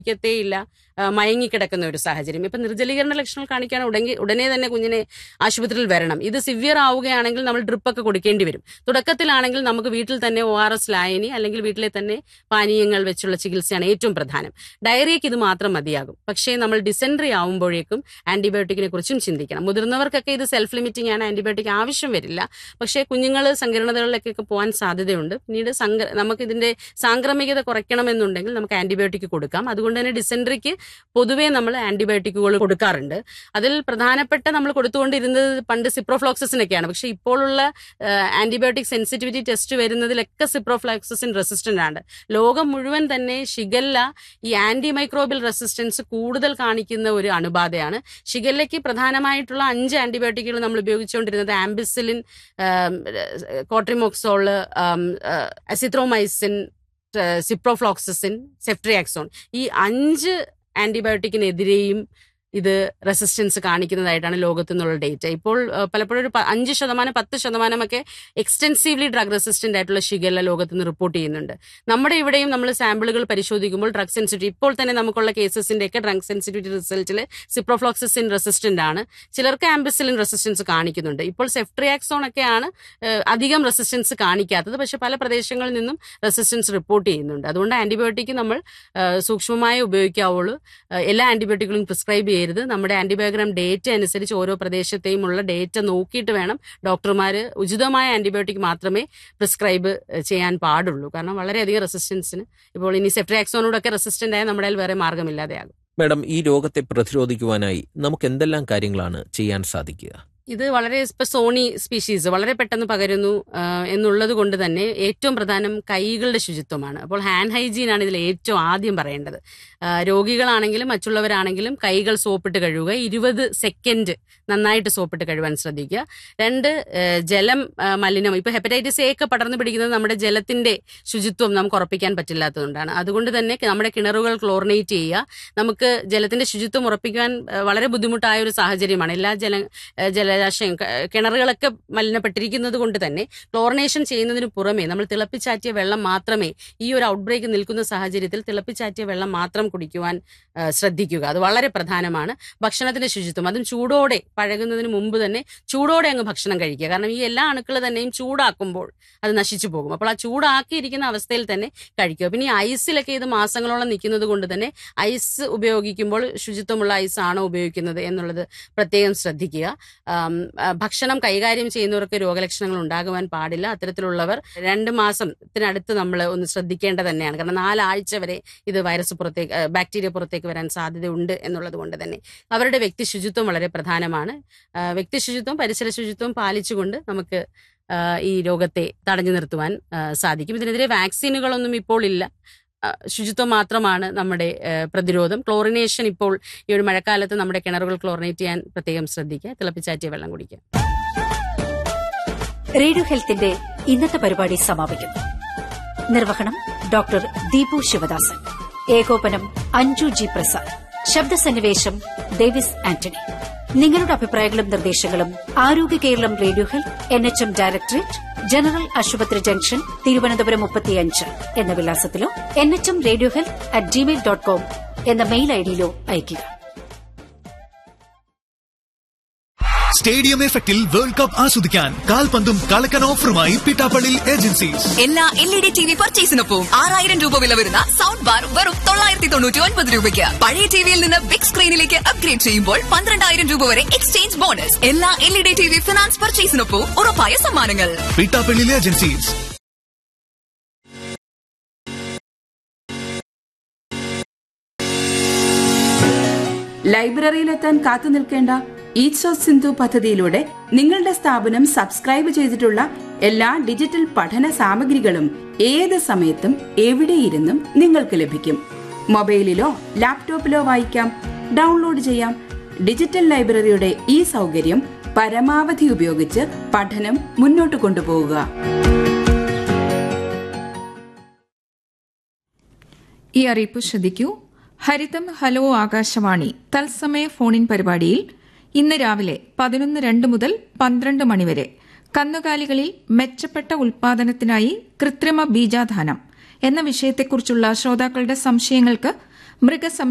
ക്കത്തേയില്ല ആ, മയങ്ങിക്കിടക്കുന്ന ഒരു സാഹചര്യം ഇപ്പൊ നിർജ്ജലീകരണ ലക്ഷണങ്ങൾ കാണിക്കാൻ ഉടനെ ഉടനെ തന്നെ കുഞ്ഞിനെ ആശുപത്രിയിൽ വരണം ഇത് സിവിയർ ആവുകയാണെങ്കിൽ നമ്മൾ ഡ്രിപ്പൊക്കെ കൊടുക്കേണ്ടി വരും തുടക്കത്തിലാണെങ്കിൽ നമുക്ക് വീട്ടിൽ തന്നെ ഒ ആർ എസ് ലായനി അല്ലെങ്കിൽ വീട്ടിലെ തന്നെ പാനീയങ്ങൾ വെച്ചുള്ള ചികിത്സയാണ് ഏറ്റവും പ്രധാനം ഡയറിയക്ക് ഇത് മാത്രം മതിയാകും പക്ഷേ നമ്മൾ ഡിസെൻട്രി ആവുമ്പോഴേക്കും ആന്റിബയോട്ടിക്കിനെ കുറിച്ചും ചിന്തിക്കണം മുതിർന്നവർക്കൊക്കെ ഇത് സെൽഫ് ലിമിറ്റിംഗ് ആണ് ആന്റിബയോട്ടിക് ആവശ്യം വരില്ല പക്ഷേ കുഞ്ഞുങ്ങൾ സങ്കീർണതകളിലേക്കൊക്കെ പോകാൻ സാധ്യതയുണ്ട് പിന്നീട് സങ്ക നമുക്ക് ഇതിന്റെ സാംക്രമികത കുറയ്ക്കണമെന്നുണ്ടെങ്കിൽ നമുക്ക് ആന്റിബയോട്ടിക് കൊടുക്കാം അതുകൊണ്ട് തന്നെ ഡിസെൻട്രിക്ക് പൊതുവേ നമ്മൾ ആന്റിബയോട്ടിക്കുകൾ കൊടുക്കാറുണ്ട് അതിൽ പ്രധാനപ്പെട്ട നമ്മൾ കൊടുത്തുകൊണ്ടിരുന്നത് പണ്ട് സിപ്രോഫ്ലോക്സിനൊക്കെയാണ് പക്ഷെ ഇപ്പോഴുള്ള ആന്റിബയോട്ടിക് സെൻസിറ്റിവിറ്റി ടെസ്റ്റ് വരുന്നതിലൊക്കെ സിപ്രോഫ്ലോക്സിൻ റെസിസ്റ്റന്റ് ആണ് ലോകം മുഴുവൻ തന്നെ ഷിഗല്ല ഈ ആന്റി മൈക്രോബിയൽ റെസിസ്റ്റൻസ് കൂടുതൽ കാണിക്കുന്ന ഒരു അണുബാധയാണ് ഷിഗല്ലയ്ക്ക് പ്രധാനമായിട്ടുള്ള അഞ്ച് ആന്റിബയോട്ടിക്കുകൾ നമ്മൾ ഉപയോഗിച്ചുകൊണ്ടിരുന്നത് ampicillin cotrimoxazole azithromycin ciprofloxacin ceftriaxone ഈ അഞ്ച് ആന്റിബയോട്ടിക്കിനെതിരെയും ഇത് റെസിസ്റ്റൻസ് കാണിക്കുന്നതായിട്ടാണ് ലോകത്തു നിന്നുള്ള ഡേറ്റ ഇപ്പോൾ ആ, പലപ്പോഴും ഒരു പ- അഞ്ച് ശതമാനം പത്ത് ശതമാനമൊക്കെ എക്സ്റ്റെൻസീവ്ലി ഡ്രഗ് റെസിസ്റ്റന്റ് ആയിട്ടുള്ള ഷിഗല്ല ലോകത്ത് നിന്ന് റിപ്പോർട്ട് ചെയ്യുന്നുണ്ട് നമ്മുടെ ഇവിടെയും നമ്മൾ സാമ്പിളുകൾ പരിശോധിക്കുമ്പോൾ ഡ്രഗ് സെൻസിറ്റിവിറ്റി ഇപ്പോൾ തന്നെ നമുക്കുള്ള കേസസിന്റെ ഒക്കെ ഡ്രഗ് സെൻസിറ്റിവിറ്റി റിസൾട്ടിൽ സിപ്രോഫ്ലോക്സിൻ റെസിസ്റ്റന്റ് ആണ് ചിലർക്ക് ആംബിസിലിൻ റെസിസ്റ്റൻസ് കാണിക്കുന്നുണ്ട് ഇപ്പോൾ സെഫ്ട്രിയാക്സോൺ ഒക്കെയാണ് ഏഹ്, അധികം റെസിസ്റ്റൻസ് കാണിക്കാത്തത് പക്ഷെ പല പ്രദേശങ്ങളിൽ നിന്നും റെസിസ്റ്റൻസ് റിപ്പോർട്ട് ചെയ്യുന്നുണ്ട് അതുകൊണ്ട് ആന്റിബയോട്ടിക് നമ്മൾ ഏഹ്, സൂക്ഷ്മമായി ഉപയോഗിക്കാവുള്ളൂ ഏഹ്, എല്ലാ ആന്റിബയോട്ടിക്കുകളും പ്രിസ്ക്രൈബ് ചെയ്യരുത് നമ്മുടെ ആന്റിബയോഗ്രാം ഡേറ്റ അനുസരിച്ച് ഓരോ പ്രദേശത്തെയും ഉള്ള ഡേറ്റ നോക്കിയിട്ട് വേണം ഡോക്ടർമാർ ഉചിതമായ ആന്റിബയോട്ടിക് മാത്രമേ പ്രിസ്ക്രൈബ് ചെയ്യാൻ പാടുള്ളൂ കാരണം വളരെയധികം റെസിസ്റ്റൻസിന് ഇപ്പോൾ ഇനി സെഫ്ട്രാക്സോനോടൊക്കെ റെസിസ്റ്റന്റ് ആയ നമ്മുടെ കയ്യിൽ വേറെ മാർഗമില്ലാതെയാകും മാഡം ഈ രോഗത്തെ പ്രതിരോധിക്കുവാനായി നമുക്ക് എന്തെല്ലാം കാര്യങ്ങളാണ് ചെയ്യാൻ സാധിക്കുക ഇത് വളരെ ഇപ്പൊ സോണി സ്പീഷീസ് വളരെ പെട്ടെന്ന് പകരുന്നു ആ, എന്നുള്ളത് കൊണ്ട് തന്നെ ഏറ്റവും പ്രധാനം കൈകളുടെ ശുചിത്വമാണ് അപ്പോൾ ഹാൻഡ് ഹൈജീൻ ആണ് ഇതിൽ ഏറ്റവും ആദ്യം പറയേണ്ടത് ആ, രോഗികളാണെങ്കിലും മറ്റുള്ളവരാണെങ്കിലും കൈകൾ സോപ്പിട്ട് കഴുകുക ഇരുപത് സെക്കൻഡ് നന്നായിട്ട് സോപ്പിട്ട് കഴുകാൻ ശ്രദ്ധിക്കുക രണ്ട് ആ, ജലം ആ, മലിനം ഇപ്പൊ ഹെപ്പറ്റൈറ്റിസ് എ ഒക്കെ പടർന്നു പിടിക്കുന്നത് നമ്മുടെ ജലത്തിന്റെ ശുചിത്വം നമുക്ക് ഉറപ്പിക്കാൻ പറ്റില്ലാത്തതുകൊണ്ടാണ് അതുകൊണ്ട് തന്നെ നമ്മുടെ കിണറുകൾ ക്ലോറിനേറ്റ് ചെയ്യുക നമുക്ക് ജലത്തിന്റെ ശുചിത്വം ഉറപ്പിക്കാൻ ആ, വളരെ ബുദ്ധിമുട്ടായ ഒരു സാഹചര്യമാണ് എല്ലാ ജല ആ, ജലാശയം ക- കിണറുകളൊക്കെ മലിനപ്പെട്ടിരിക്കുന്നത് കൊണ്ട് തന്നെ ക്ലോറിനേഷൻ ചെയ്യുന്നതിന് പുറമെ നമ്മൾ തിളപ്പിച്ചാറ്റിയ വെള്ളം മാത്രമേ ഈ ഒരു ഔട്ട്ബ്രേക്ക് നിൽക്കുന്ന സാഹചര്യത്തിൽ തിളപ്പിച്ചാറ്റിയ വെള്ളം മാത്രം കുടിക്കുവാൻ ആ, ശ്രദ്ധിക്കുക അത് വളരെ പ്രധാനമാണ് ഭക്ഷണത്തിന്റെ ശുചിത്വം അതും ചൂടോടെ പഴകുന്നതിന് മുമ്പ് തന്നെ ചൂടോടെ അങ്ങ് ഭക്ഷണം കഴിക്കുക കാരണം ഈ എല്ലാ അണുക്കൾ തന്നെയും ചൂടാക്കുമ്പോൾ അത് നശിച്ചു പോകും അപ്പോൾ ആ ചൂടാക്കിയിരിക്കുന്ന അവസ്ഥയിൽ തന്നെ കഴിക്കുക പിന്നെ ഈ ഐസിലൊക്കെ ഇത് മാസങ്ങളോളം നിൽക്കുന്നത് കൊണ്ട് തന്നെ ഐസ് ഉപയോഗിക്കുമ്പോൾ ശുചിത്വമുള്ള ഐസ് ആണോ ഉപയോഗിക്കുന്നത് എന്നുള്ളത് പ്രത്യേകം ശ്രദ്ധിക്കുക ആം, ആ, ഭക്ഷണം കൈകാര്യം ചെയ്യുന്നവർക്ക് രോഗലക്ഷണങ്ങൾ ഉണ്ടാകുവാൻ പാടില്ല അത്തരത്തിലുള്ളവർ രണ്ട് മാസത്തിനടുത്ത് നമ്മൾ ഒന്ന് ശ്രദ്ധിക്കേണ്ടത് തന്നെയാണ് കാരണം നാലാഴ്ച വരെ ഇത് വൈറസ് പുറത്തേക്ക് ആ, ബാക്ടീരിയ പുറത്തേക്ക് വരാൻ സാധ്യതയുണ്ട് എന്നുള്ളത് കൊണ്ട് തന്നെ അവരുടെ വ്യക്തി ശുചിത്വം വളരെ പ്രധാനമാണ് ആ, വ്യക്തി ശുചിത്വം പരിസര ശുചിത്വം പാലിച്ചുകൊണ്ട് നമുക്ക് ആ, ഈ രോഗത്തെ തടഞ്ഞു നിർത്തുവാൻ ആ, സാധിക്കും ഇതിനെതിരെ വാക്സിനുകളൊന്നും ഇപ്പോൾ ഇല്ല ആ, ശുചിത്വം മാത്രമാണ് നമ്മുടെ ആ, പ്രതിരോധം ക്ലോറിനേഷൻ ഇപ്പോൾ ഈ ഒരു മഴക്കാലത്ത് നമ്മുടെ കിണറുകൾ ക്ലോറിനേറ്റ് ചെയ്യാൻ പ്രത്യേകം ശ്രദ്ധിക്കുക തിളപ്പിച്ചാറ്റിയ വെള്ളം കുടിക്കുക റേഡിയോ ഹെൽത്തിന്റെ ഇന്നത്തെ പരിപാടി സമാപിക്കുന്നു നിർവഹണം ഡോക്ടർ ദീപു ശിവദാസൻ ഏകോപനം അഞ്ജു ജി പ്രസാദ് ശബ്ദസന്നിവേശം ഡേവിസ് ആന്റണി നിങ്ങളുടെ അഭിപ്രായങ്ങളും നിർദ്ദേശങ്ങളും ആരോഗ്യ Keralam radio health N H M directorate general ആശുപത്രി ജംഗ്ഷൻ തിരുവനന്തപുരം മുപ്പത്തിയഞ്ച് എന്ന വിലാസത്തിലോ N H M radio health at Gmail dot com എന്ന മെയിൽ ഐഡിയിലോ അയയ്ക്കുക സ്റ്റേഡിയം എഫക്റ്റിൽ വേൾഡ് കപ്പ് ആസ്വദിക്കാൻ കാൽപന്തും കളക്കൻ ഓഫറുമായി പിട്ടാപ്പള്ളി ഏജൻസീസ് എല്ലാ L E D T V പർച്ചേസിനൊപ്പം ആറായിരം രൂപ വില വരുന്ന സൗണ്ട് ബാർ വെറും തൊള്ളായിരത്തി തൊണ്ണൂറ്റി ഒൻപത് രൂപയ്ക്ക് പഴയ ടിവിയിൽ നിന്ന് ബിഗ് സ്ക്രീനിലേക്ക് അപ്ഗ്രേഡ് ചെയ്യുമ്പോൾ പന്ത്രണ്ടായിരം രൂപ വരെ എക്സ്ചേഞ്ച് ബോണസ് എല്ലാ L E D T V finance പർച്ചേസിനൊപ്പം ഉറപ്പായ സമ്മാനങ്ങൾ പിട്ടാപ്പള്ളി ഏജൻസീസ് ലൈബ്രറിയിലെത്താൻ കാത്തു നിൽക്കേണ്ട ഈറ്റ്സ് ഓഫ് സിന്ധു പദ്ധതിയിലൂടെ നിങ്ങളുടെ സ്ഥാപനം സബ്സ്ക്രൈബ് ചെയ്തിട്ടുള്ള എല്ലാ ഡിജിറ്റൽ പഠന സാമഗ്രികളും ഏത് സമയത്തും എവിടെയിരുന്നും നിങ്ങൾക്ക് ലഭിക്കും മൊബൈലിലോ ലാപ്ടോപ്പിലോ വായിക്കാം ഡൗൺലോഡ് ചെയ്യാം ഡിജിറ്റൽ ലൈബ്രറിയുടെ ഈ സൗകര്യം പരമാവധി ഉപയോഗിച്ച് പഠനം മുന്നോട്ട് കൊണ്ടുപോകുക ഈ അറിയിപ്പ് ശ്രദ്ധിക്കൂ ഹരിതം ഹലോ ആകാശവാണി തത്സമയ ഫോണിൻ പരിപാടിയിൽ ഇന്ന് രാവിലെ പതിനൊന്ന് രണ്ട് മുതൽ പന്ത്രണ്ട് മണിവരെ കന്നുകാലികളിൽ മെച്ചപ്പെട്ട ഉൽപാദനത്തിനായി കൃത്രിമ ബീജാധാനം എന്ന വിഷയത്തെക്കുറിച്ചുള്ള ശ്രോതാക്കളുടെ സംശയങ്ങൾക്ക് മൃഗസം